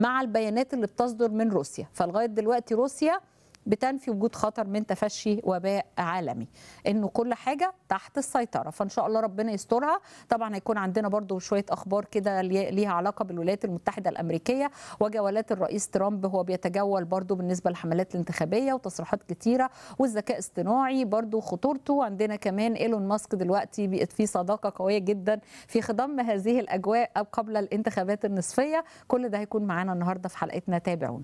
مع البيانات اللي بتصدر من روسيا فلغايه دلوقتي روسيا بتنفي وجود خطر من تفشي وباء عالمي انه كل حاجه تحت السيطره فان شاء الله ربنا يسترها طبعا هيكون عندنا برضو شويه اخبار كده ليها علاقه بالولايات المتحده الامريكيه وجولات الرئيس ترامب هو بيتجول برضو بالنسبه للحملات الانتخابيه وتصريحات كتيره والذكاء الاصطناعي برضو خطورته عندنا كمان ايلون ماسك دلوقتي بقت في صداقه قويه جدا في خضم هذه الاجواء قبل الانتخابات النصفيه كل ده هيكون معانا النهارده في حلقتنا تابعونا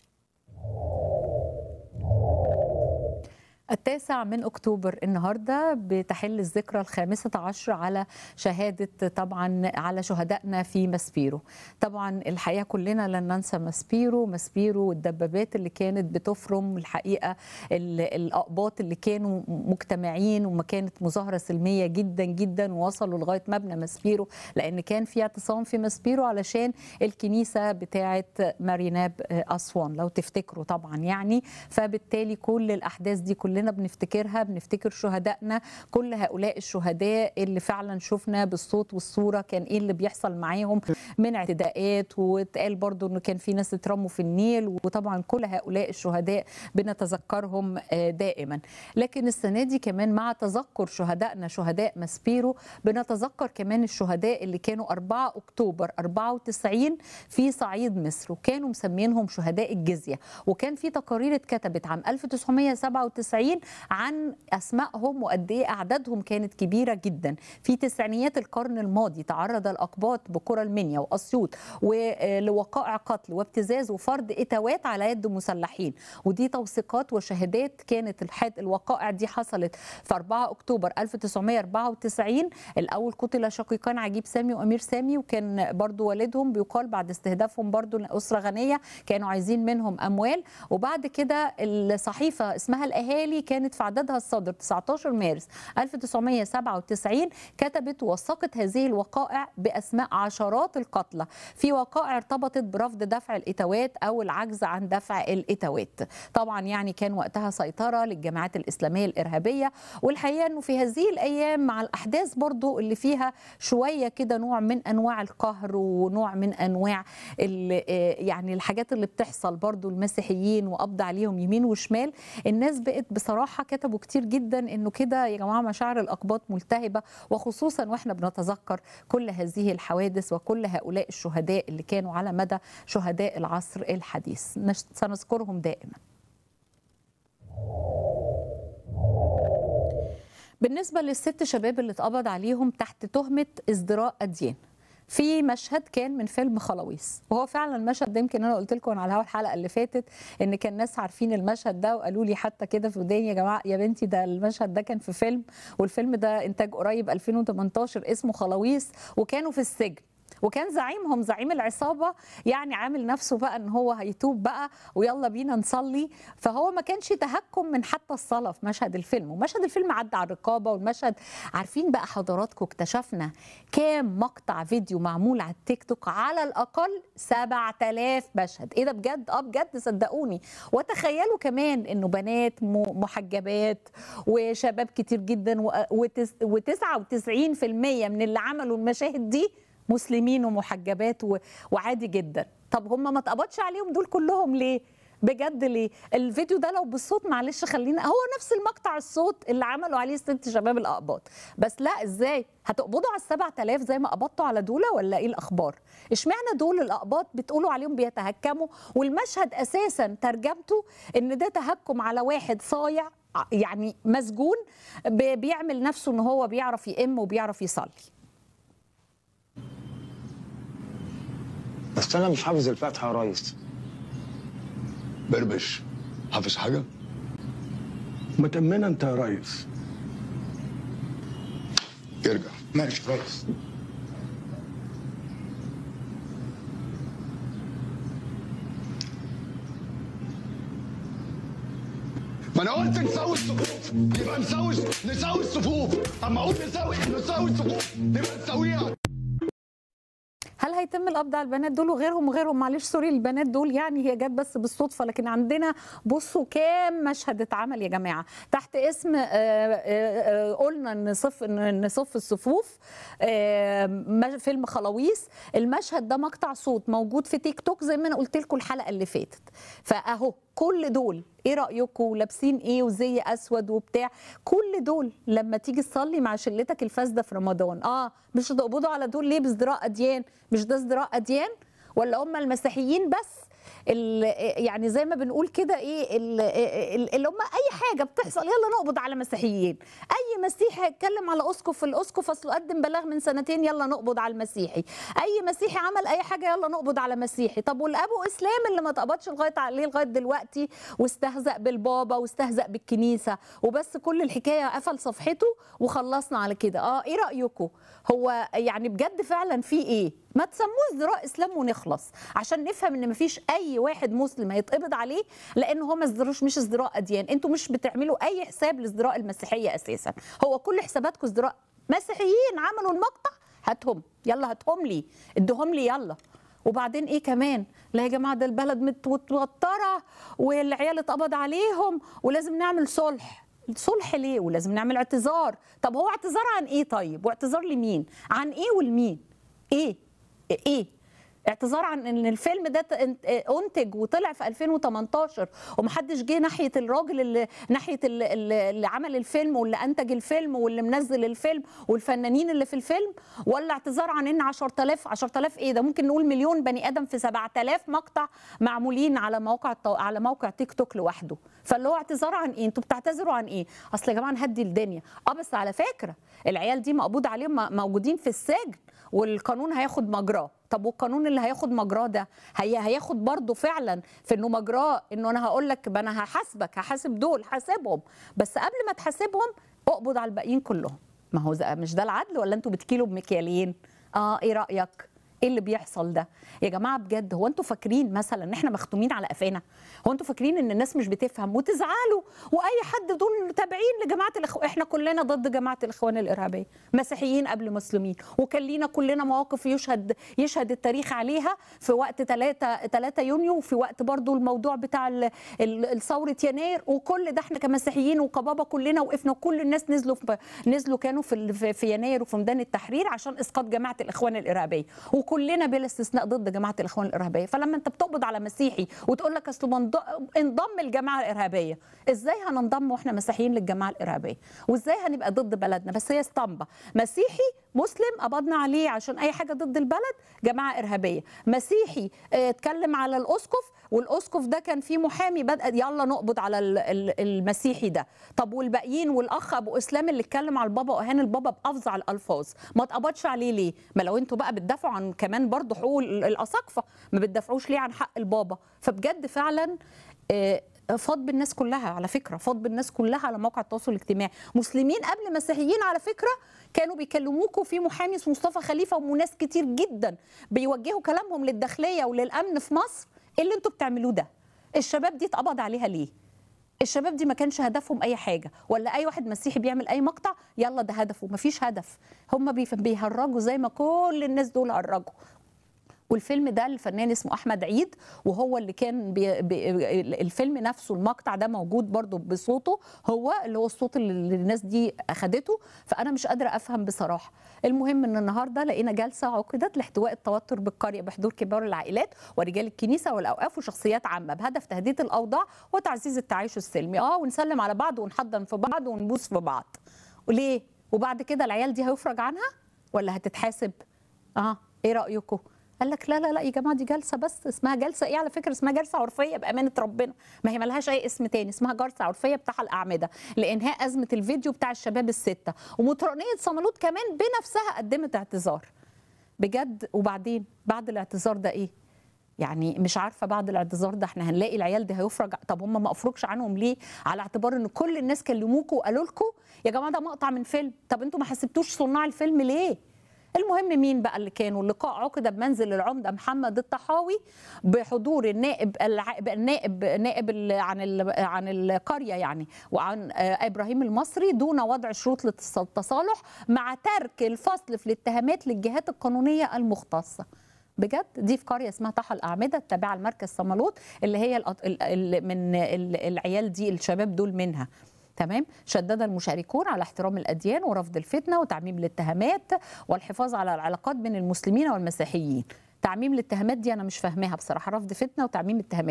التاسع من أكتوبر النهاردة بتحل الذكرى الخامسة عشر على شهادة طبعا على شهدائنا في مسبيرو طبعا الحقيقة كلنا لن ننسى مسبيرو مسبيرو والدبابات اللي كانت بتفرم الحقيقة الأقباط اللي كانوا مجتمعين وما كانت مظاهرة سلمية جدا جدا ووصلوا لغاية مبنى مسبيرو لأن كان في اعتصام في مسبيرو علشان الكنيسة بتاعة ماريناب أسوان لو تفتكروا طبعا يعني فبالتالي كل الأحداث دي كلها كلنا بنفتكرها بنفتكر شهدائنا كل هؤلاء الشهداء اللي فعلا شفنا بالصوت والصوره كان ايه اللي بيحصل معاهم من اعتداءات واتقال برضو انه كان في ناس اترموا في النيل وطبعا كل هؤلاء الشهداء بنتذكرهم دائما لكن السنه دي كمان مع تذكر شهدائنا شهداء ماسبيرو بنتذكر كمان الشهداء اللي كانوا 4 اكتوبر 94 في صعيد مصر وكانوا مسمينهم شهداء الجزيه وكان في تقارير اتكتبت عام 1997 عن اسمائهم وقد ايه اعدادهم كانت كبيره جدا في تسعينيات القرن الماضي تعرض الاقباط بقرى المنيا واسيوط ولوقائع قتل وابتزاز وفرض اتاوات على يد مسلحين ودي توثيقات وشهادات كانت الحاد الوقائع دي حصلت في 4 اكتوبر 1994 الاول قتل شقيقان عجيب سامي وامير سامي وكان برضو والدهم بيقال بعد استهدافهم برضو اسره غنيه كانوا عايزين منهم اموال وبعد كده الصحيفه اسمها الاهالي كانت في عددها الصادر 19 مارس 1997 كتبت ووثقت هذه الوقائع باسماء عشرات القتلى في وقائع ارتبطت برفض دفع الاتاوات او العجز عن دفع الاتاوات طبعا يعني كان وقتها سيطره للجماعات الاسلاميه الارهابيه والحقيقه انه في هذه الايام مع الاحداث برضو اللي فيها شويه كده نوع من انواع القهر ونوع من انواع يعني الحاجات اللي بتحصل برضو المسيحيين وقبض عليهم يمين وشمال الناس بقت بصراحه كتبوا كتير جدا انه كده يا جماعه مشاعر الاقباط ملتهبه وخصوصا واحنا بنتذكر كل هذه الحوادث وكل هؤلاء الشهداء اللي كانوا على مدى شهداء العصر الحديث سنذكرهم دائما بالنسبه للست شباب اللي اتقبض عليهم تحت تهمه ازدراء اديان في مشهد كان من فيلم خلاويص وهو فعلا المشهد ده يمكن انا قلت لكم على الهوا الحلقه اللي فاتت ان كان ناس عارفين المشهد ده وقالوا لي حتى كده في وداني يا جماعه يا بنتي ده المشهد ده كان في فيلم والفيلم ده انتاج قريب 2018 اسمه خلاويص وكانوا في السجن وكان زعيمهم زعيم العصابه يعني عامل نفسه بقى ان هو هيتوب بقى ويلا بينا نصلي فهو ما كانش تهكم من حتى الصلاه في مشهد الفيلم ومشهد الفيلم عدى على الرقابه والمشهد عارفين بقى حضراتكم اكتشفنا كام مقطع فيديو معمول على التيك توك على الاقل 7000 مشهد ايه ده بجد اه بجد صدقوني وتخيلوا كمان انه بنات محجبات وشباب كتير جدا و99% من اللي عملوا المشاهد دي مسلمين ومحجبات وعادي جدا طب هم ما اتقبضش عليهم دول كلهم ليه بجد ليه الفيديو ده لو بالصوت معلش خلينا هو نفس المقطع الصوت اللي عملوا عليه ست شباب الاقباط بس لا ازاي هتقبضوا على السبع تلاف زي ما قبضتوا على دولة ولا ايه الاخبار اشمعنى دول الاقباط بتقولوا عليهم بيتهكموا والمشهد اساسا ترجمته ان ده تهكم على واحد صايع يعني مسجون بيعمل نفسه ان هو بيعرف يئم وبيعرف يصلي بس انا مش حافظ الفاتحه يا ريس بربش حافظ حاجه ما تأمنا انت يا ريس ارجع ماشي ريس ما انا قلت نسوي الصفوف يبقى نسوي نسوي الصفوف اما اقول نسوي نسوي الصفوف يبقى نسويها هل هيتم هيتم القبض على البنات دول وغيرهم وغيرهم معلش سوري البنات دول يعني هي جت بس بالصدفه لكن عندنا بصوا كام مشهد اتعمل يا جماعه تحت اسم آه، آه، آه، قلنا نصف نصف الصفوف آه، مج- فيلم خلاويص المشهد ده مقطع صوت موجود في تيك توك زي ما انا قلت لكم الحلقه اللي فاتت فاهو كل دول ايه رايكم لابسين ايه وزي اسود وبتاع كل دول لما تيجي تصلي مع شلتك الفاسده في رمضان اه مش هتقبضوا على دول ليه بازدراء اديان مش ده ازدراء اديان ولا هم المسيحيين بس ال- يعني زي ما بنقول كده ايه ال- ال- اللي هم اي حاجه بتحصل يلا نقبض على مسيحيين اي مسيحي هيتكلم على اسقف الاسقف اصله قدم بلاغ من سنتين يلا نقبض على المسيحي اي مسيحي عمل اي حاجه يلا نقبض على مسيحي طب والابو اسلام اللي ما اتقبضش لغايه عليه لغايه دلوقتي واستهزأ بالبابا واستهزأ بالكنيسه وبس كل الحكايه قفل صفحته وخلصنا على كده اه ايه رايكم هو يعني بجد فعلا في ايه ما تسموه ازدراء اسلام ونخلص عشان نفهم ان مفيش اي واحد مسلم هيتقبض عليه لان هو ما ازدروش مش ازدراء اديان انتوا مش بتعملوا اي حساب لازدراء المسيحيه اساسا هو كل حساباتكم ازدراء مسيحيين عملوا المقطع هاتهم يلا هاتهم لي ادوهم لي يلا وبعدين ايه كمان لا يا جماعه ده البلد متوتره والعيال اتقبض عليهم ولازم نعمل صلح صلح ليه ولازم نعمل اعتذار طب هو اعتذار عن ايه طيب واعتذار لمين عن ايه والمين ايه ايه اعتذار عن ان الفيلم ده ت- انتج وطلع في 2018 ومحدش جه ناحيه الراجل اللي ناحيه اللي, اللي اللي عمل الفيلم واللي انتج الفيلم واللي منزل الفيلم والفنانين اللي في الفيلم ولا اعتذار عن ان 10000 10000 ايه ده ممكن نقول مليون بني ادم في 7000 مقطع معمولين على موقع التو... على موقع تيك توك لوحده فاللي هو اعتذار عن ايه انتوا بتعتذروا عن ايه اصل يا جماعه نهدي الدنيا اه بس على فكره العيال دي مقبوض عليهم م- موجودين في السجن والقانون هياخد مجراه طب والقانون اللي هياخد مجراه ده هي هياخد برضه فعلا في انه مجراه انه انا هقول لك ما انا هحاسبك هحاسب دول حاسبهم بس قبل ما تحاسبهم اقبض على الباقيين كلهم ما هو ده مش ده العدل ولا انتوا بتكيلوا بمكيالين اه ايه رايك ايه اللي بيحصل ده يا جماعه بجد هو انتوا فاكرين مثلا ان احنا مختومين على قفانا هو انتوا فاكرين ان الناس مش بتفهم وتزعلوا واي حد دول تابعين لجماعه الإخو... احنا كلنا ضد جماعه الاخوان الارهابيه مسيحيين قبل مسلمين وكان لينا كلنا مواقف يشهد يشهد التاريخ عليها في وقت 3 3 يونيو وفي وقت برضو الموضوع بتاع ال- ال- الثوره يناير وكل ده احنا كمسيحيين وكبابا كلنا وقفنا كل الناس نزلوا في نزلوا كانوا في ال- في- في يناير وفي ميدان التحرير عشان اسقاط جماعه الاخوان الارهابيه وكلنا بلا استثناء ضد جماعه الاخوان الارهابيه فلما انت بتقبض على مسيحي وتقول لك اصل منض- انضم الجماعه الارهابيه ازاي هننضم واحنا مسيحيين للجماعه الارهابيه وازاي هنبقى ضد بلدنا بس هي اسطمبه مسيحي مسلم قبضنا عليه عشان اي حاجه ضد البلد جماعه ارهابيه مسيحي اه، اتكلم على الاسقف والاسقف ده كان فيه محامي بدا يلا نقبض على ال- ال- المسيحي ده طب والباقيين والاخ ابو اسلام اللي اتكلم على البابا واهان البابا بافظع الالفاظ ما اتقبضش عليه ليه ما لو انتوا بقى بتدافعوا عن كمان برضه حقوق ال- الاساقفه ما بتدافعوش ليه عن حق البابا فبجد فعلا اه، فاض بالناس كلها على فكره فاض بالناس كلها على مواقع التواصل الاجتماعي مسلمين قبل مسيحيين على فكره كانوا بيكلموكوا في محامي اسمه مصطفى خليفه وناس كتير جدا بيوجهوا كلامهم للداخليه وللامن في مصر ايه اللي انتوا بتعملوه ده الشباب دي اتقبض عليها ليه الشباب دي ما كانش هدفهم اي حاجه ولا اي واحد مسيحي بيعمل اي مقطع يلا ده هدفه مفيش هدف هم بيف- بيهرجوا زي ما كل الناس دول هرجوا والفيلم ده الفنان اسمه احمد عيد وهو اللي كان بي بي الفيلم نفسه المقطع ده موجود برضو بصوته هو اللي هو الصوت اللي الناس دي اخدته فانا مش قادره افهم بصراحه المهم ان النهارده لقينا جلسه عقدت لاحتواء التوتر بالقريه بحضور كبار العائلات ورجال الكنيسه والاوقاف وشخصيات عامه بهدف تهدئه الاوضاع وتعزيز التعايش السلمي اه ونسلم على بعض ونحضن في بعض ونبوس في بعض وليه وبعد كده العيال دي هيفرج عنها ولا هتتحاسب اه ايه رايكم قال لك لا لا لا يا جماعه دي جلسه بس اسمها جلسه ايه على فكره اسمها جلسه عرفيه بامانه ربنا ما هي ملهاش اي اسم تاني اسمها جلسه عرفيه بتاع الاعمده لانهاء ازمه الفيديو بتاع الشباب السته ومطرانيه صمالوت كمان بنفسها قدمت اعتذار بجد وبعدين بعد الاعتذار ده ايه يعني مش عارفه بعد الاعتذار ده احنا هنلاقي العيال دي هيفرج طب هم ما افرجش عنهم ليه على اعتبار ان كل الناس كلموكوا وقالوا لكم يا جماعه ده مقطع من فيلم طب انتوا ما حسبتوش صناع الفيلم ليه المهم مين بقى اللي كانوا اللقاء عقد بمنزل العمده محمد الطحاوي بحضور النائب الع... النائب نائب ال... عن ال... عن القريه يعني وعن آه، ابراهيم المصري دون وضع شروط للتصالح مع ترك الفصل في الاتهامات للجهات القانونيه المختصه بجد دي في قريه اسمها طحا الاعمده التابعه لمركز صمالوط اللي هي الأط... ال... ال... من ال... العيال دي الشباب دول منها تمام شدد المشاركون على احترام الاديان ورفض الفتنه وتعميم الاتهامات والحفاظ على العلاقات بين المسلمين والمسيحيين تعميم الاتهامات دي انا مش فاهماها بصراحه رفض فتنه وتعميم اتهامات